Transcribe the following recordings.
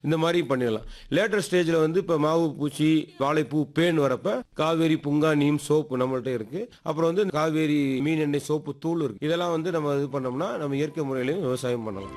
இந்த மாதிரி பண்ணிடலாம் லேட்டர் ஸ்டேஜில் வந்து இப்போ மாவு பூச்சி வாழைப்பூ பேன் வரப்ப காவேரி புங்கா நீம் சோப்பு நம்மள்ட்ட இருக்கு அப்புறம் வந்து காவேரி மீன் எண்ணெய் சோப்பு தூள் இருக்கு இதெல்லாம் வந்து நம்ம இது பண்ணோம்னா நம்ம இயற்கை முறையிலையும் விவசாயம் பண்ணலாம்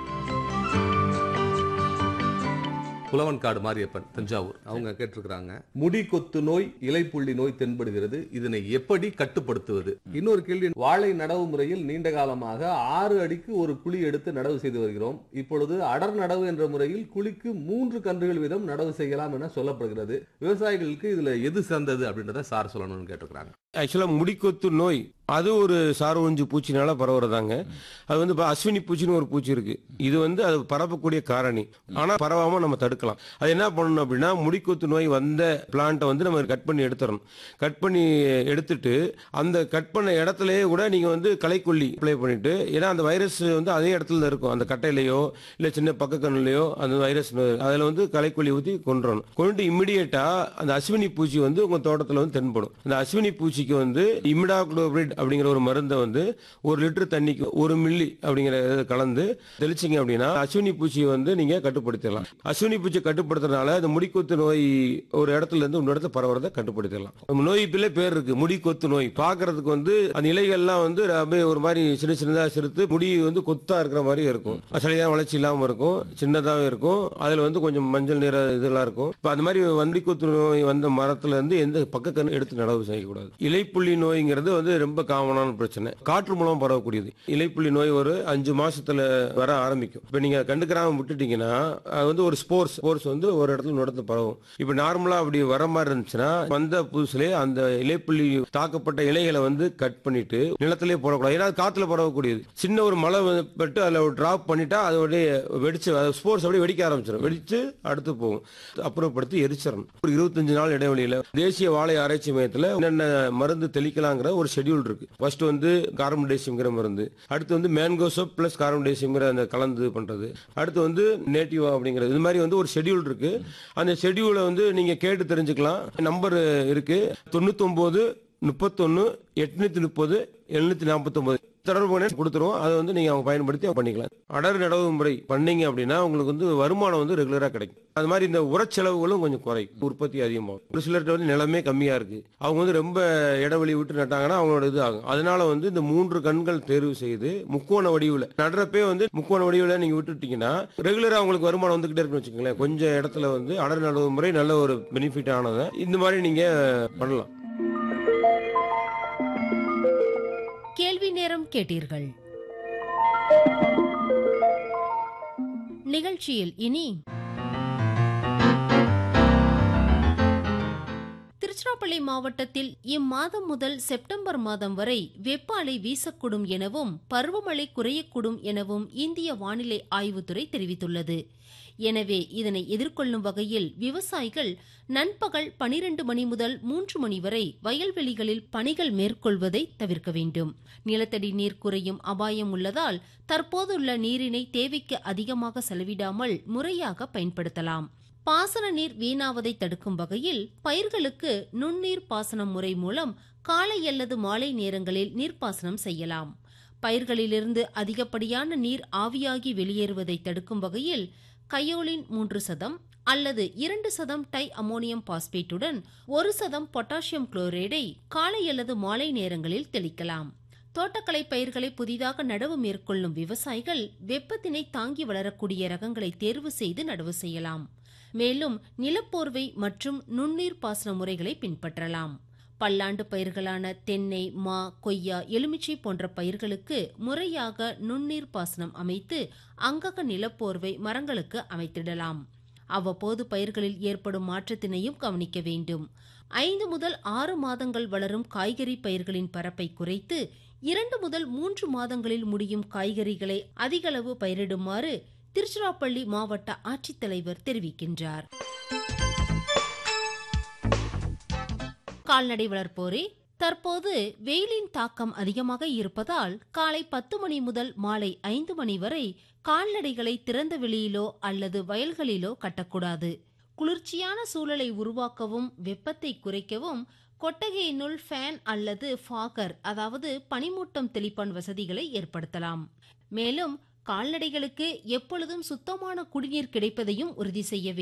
புலவன்காடு மாரியப்பன் தஞ்சாவூர் அவங்க கேட்டிருக்கிறாங்க முடி கொத்து நோய் இலைப்புள்ளி நோய் தென்படுகிறது இதனை எப்படி கட்டுப்படுத்துவது இன்னொரு கேள்வி வாழை நடவு முறையில் நீண்ட காலமாக ஆறு அடிக்கு ஒரு குழி எடுத்து நடவு செய்து வருகிறோம் இப்பொழுது அடர் நடவு என்ற முறையில் குழிக்கு மூன்று கன்றுகள் வீதம் நடவு செய்யலாம் என சொல்லப்படுகிறது விவசாயிகளுக்கு இதுல எது சிறந்தது அப்படின்றத சார் சொல்லணும்னு கேட்டிருக்கிறாங்க ஆக்சுவலாக முடிக்கொத்து நோய் அது ஒரு சாரவஞ்சு பூச்சினால பரவுறதாங்க அது வந்து இப்போ அஸ்வினி பூச்சின்னு ஒரு பூச்சி இருக்கு இது வந்து அது பரப்பக்கூடிய காரணி ஆனால் பரவாம நம்ம தடுக்கலாம் அது என்ன பண்ணணும் அப்படின்னா முடிக்கொத்து நோய் வந்த பிளான்ட்டை வந்து நம்ம கட் பண்ணி எடுத்துடணும் கட் பண்ணி எடுத்துட்டு அந்த கட் பண்ண இடத்துலயே கூட நீங்க வந்து களைக்கொல்லி அப்ளை பண்ணிட்டு ஏன்னா அந்த வைரஸ் வந்து அதே இடத்துல தான் இருக்கும் அந்த கட்டையிலையோ இல்லை சின்ன பக்க கண்ணுலையோ அந்த வைரஸ் அதில் வந்து களைக்கொல்லி ஊற்றி கொண்டுறணும் கொண்டு இம்மிடியேட்டா அந்த அஸ்வினி பூச்சி வந்து உங்க தோட்டத்தில் வந்து தென்படும் அந்த அஸ்வினி பூச்சிக்கு வந்து இமிடாக்ளோபிரிட் அப்படிங்கிற ஒரு மருந்தை வந்து ஒரு லிட்டர் தண்ணிக்கு ஒரு மில்லி அப்படிங்கிற இதை கலந்து தெளிச்சிங்க அப்படின்னா அஸ்வினி பூச்சியை வந்து நீங்க கட்டுப்படுத்திடலாம் அஸ்வினி பூச்சியை கட்டுப்படுத்துறதுனால இந்த முடிக்கொத்து நோய் ஒரு இடத்துல இருந்து இன்னொரு இடத்துல பரவுறதை கட்டுப்படுத்திடலாம் நம்ம நோய்க்குள்ளே பேர் இருக்கு முடிக்கொத்து நோய் பார்க்கறதுக்கு வந்து அந்த இலைகள்லாம் வந்து அப்படியே ஒரு மாதிரி சின்ன சின்னதா சிறுத்து முடி வந்து கொத்தா இருக்கிற மாதிரி இருக்கும் சரியான வளர்ச்சி இல்லாம இருக்கும் சின்னதாவே இருக்கும் அதுல வந்து கொஞ்சம் மஞ்சள் நிற இதெல்லாம் இருக்கும் இப்ப அந்த மாதிரி வண்டிக்கொத்து நோய் வந்த மரத்துல இருந்து எந்த பக்கக்கன்று எடுத்து நடவு செய்யக்கூடாது இலைப்புள்ளி நோய்ங்கிறது வந்து ரொம்ப காமனான பிரச்சனை காற்று மூலம் பரவக்கூடியது இலைப்புள்ளி நோய் ஒரு அஞ்சு மாசத்துல வர ஆரம்பிக்கும் இப்ப நீங்க கண்டுக்கிறாம விட்டுட்டீங்கன்னா அது வந்து ஒரு ஸ்போர்ட்ஸ் ஸ்போர்ட்ஸ் வந்து ஒரு இடத்துல இன்னொரு இடத்துல பரவும் இப்ப நார்மலா அப்படி வர மாதிரி இருந்துச்சுன்னா வந்த புதுசுலே அந்த இலைப்புள்ளி தாக்கப்பட்ட இலைகளை வந்து கட் பண்ணிட்டு நிலத்திலே போடக்கூடாது ஏன்னா அது காத்துல பரவக்கூடியது சின்ன ஒரு மழை வந்து பட்டு அதுல ஒரு டிராப் பண்ணிட்டா அது அப்படியே வெடிச்சு ஸ்போர்ட்ஸ் அப்படியே வெடிக்க ஆரம்பிச்சிடும் வெடிச்சு அடுத்து போகும் அப்புறப்படுத்தி எரிச்சிடணும் ஒரு இருபத்தஞ்சு நாள் இடைவெளியில தேசிய வாழை ஆராய்ச்சி மையத்துல என்னென்ன மருந்து தெளிக்கலாங்கிற ஒரு ஷெட்யூல் இருக்கு ஃபர்ஸ்ட் வந்து கார்பன்டேசியம்ங்கிற மருந்து அடுத்து வந்து மேன்கோசோப் பிளஸ் கார்பன்டேசியம்ங்கிற அந்த கலந்து பண்றது அடுத்து வந்து நேட்டிவா அப்படிங்கிறது இது மாதிரி வந்து ஒரு ஷெட்யூல் இருக்கு அந்த ஷெட்யூலை வந்து நீங்க கேட்டு தெரிஞ்சுக்கலாம் நம்பர் இருக்கு தொண்ணூத்தொன்பது முப்பத்தொன்னு எட்நூத்தி முப்பது எழுநூத்தி நாற்பத்தொன்பது தொடர்பு பண்ணி கொடுத்துருவோம் அதை வந்து நீங்க அவங்க பயன்படுத்தி பண்ணிக்கலாம் அடர் நடவு முறை பண்ணீங்க அப்படின்னா உங்களுக்கு வந்து வருமானம் வந்து ரெகுலரா கிடைக்கும் அது மாதிரி இந்த உரச்செலவுகளும் கொஞ்சம் குறையும் உற்பத்தி அதிகமாகும் ஒரு சிலர்கிட்ட வந்து நிலமே கம்மியா இருக்கு அவங்க வந்து ரொம்ப இடைவெளி விட்டு நட்டாங்கன்னா அவங்களோட இது ஆகும் அதனால வந்து இந்த மூன்று கண்கள் தேர்வு செய்து முக்கோண வடிவில் நடுறப்பே வந்து முக்கோண வடிவில் நீங்க விட்டுட்டீங்கன்னா ரெகுலரா அவங்களுக்கு வருமானம் வந்துகிட்டே இருக்குன்னு வச்சுக்கோங்களேன் கொஞ்சம் இடத்துல வந்து அடர் நடவு முறை நல்ல ஒரு பெனிஃபிட் ஆனதை இந்த மாதிரி நீங்க பண்ணலாம் கேள்வி நேரம் கேட்டீர்கள் நிகழ்ச்சியில் இனி திருச்சிராப்பள்ளி மாவட்டத்தில் இம்மாதம் முதல் செப்டம்பர் மாதம் வரை வெப்ப அலை வீசக்கூடும் எனவும் பருவமழை குறையக்கூடும் எனவும் இந்திய வானிலை ஆய்வுத்துறை தெரிவித்துள்ளது எனவே இதனை எதிர்கொள்ளும் வகையில் விவசாயிகள் நண்பகல் பனிரெண்டு மணி முதல் மூன்று மணி வரை வயல்வெளிகளில் பணிகள் மேற்கொள்வதை தவிர்க்க வேண்டும் நிலத்தடி நீர் குறையும் அபாயம் உள்ளதால் தற்போதுள்ள நீரினை தேவைக்கு அதிகமாக செலவிடாமல் முறையாக பயன்படுத்தலாம் பாசன நீர் வீணாவதை தடுக்கும் வகையில் பயிர்களுக்கு நுண்ணீர் பாசனம் முறை மூலம் காலை அல்லது மாலை நேரங்களில் நீர்ப்பாசனம் செய்யலாம் பயிர்களிலிருந்து அதிகப்படியான நீர் ஆவியாகி வெளியேறுவதை தடுக்கும் வகையில் கயோலின் மூன்று சதம் அல்லது இரண்டு சதம் டை அமோனியம் பாஸ்பேட்டுடன் ஒரு சதம் பொட்டாசியம் குளோரைடை காலை அல்லது மாலை நேரங்களில் தெளிக்கலாம் தோட்டக்கலை பயிர்களை புதிதாக நடவு மேற்கொள்ளும் விவசாயிகள் வெப்பத்தினை தாங்கி வளரக்கூடிய ரகங்களை தேர்வு செய்து நடவு செய்யலாம் மேலும் நிலப்போர்வை மற்றும் நுண்ணீர் பாசன முறைகளை பின்பற்றலாம் பல்லாண்டு பயிர்களான தென்னை மா கொய்யா எலுமிச்சை போன்ற பயிர்களுக்கு முறையாக நுண்ணீர் பாசனம் அமைத்து அங்கக நிலப்போர்வை மரங்களுக்கு அமைத்திடலாம் அவ்வப்போது பயிர்களில் ஏற்படும் மாற்றத்தினையும் கவனிக்க வேண்டும் ஐந்து முதல் ஆறு மாதங்கள் வளரும் காய்கறி பயிர்களின் பரப்பை குறைத்து இரண்டு முதல் மூன்று மாதங்களில் முடியும் காய்கறிகளை அதிகளவு பயிரிடுமாறு திருச்சிராப்பள்ளி மாவட்ட ஆட்சித்தலைவர் தெரிவிக்கின்றார் கால்நடை வளர்ப்போரே தற்போது வெயிலின் தாக்கம் அதிகமாக இருப்பதால் காலை பத்து மணி முதல் மாலை ஐந்து மணி வரை கால்நடைகளை திறந்த வெளியிலோ அல்லது வயல்களிலோ கட்டக்கூடாது குளிர்ச்சியான சூழலை உருவாக்கவும் வெப்பத்தை குறைக்கவும் கொட்டகையினுள் ஃபேன் அல்லது ஃபாகர் அதாவது பனிமூட்டம் தெளிப்பான் வசதிகளை ஏற்படுத்தலாம் மேலும் கால்நடைகளுக்கு எப்பொழுதும் சுத்தமான குடிநீர் கிடைப்பதையும் உறுதி செய்ய வேண்டும்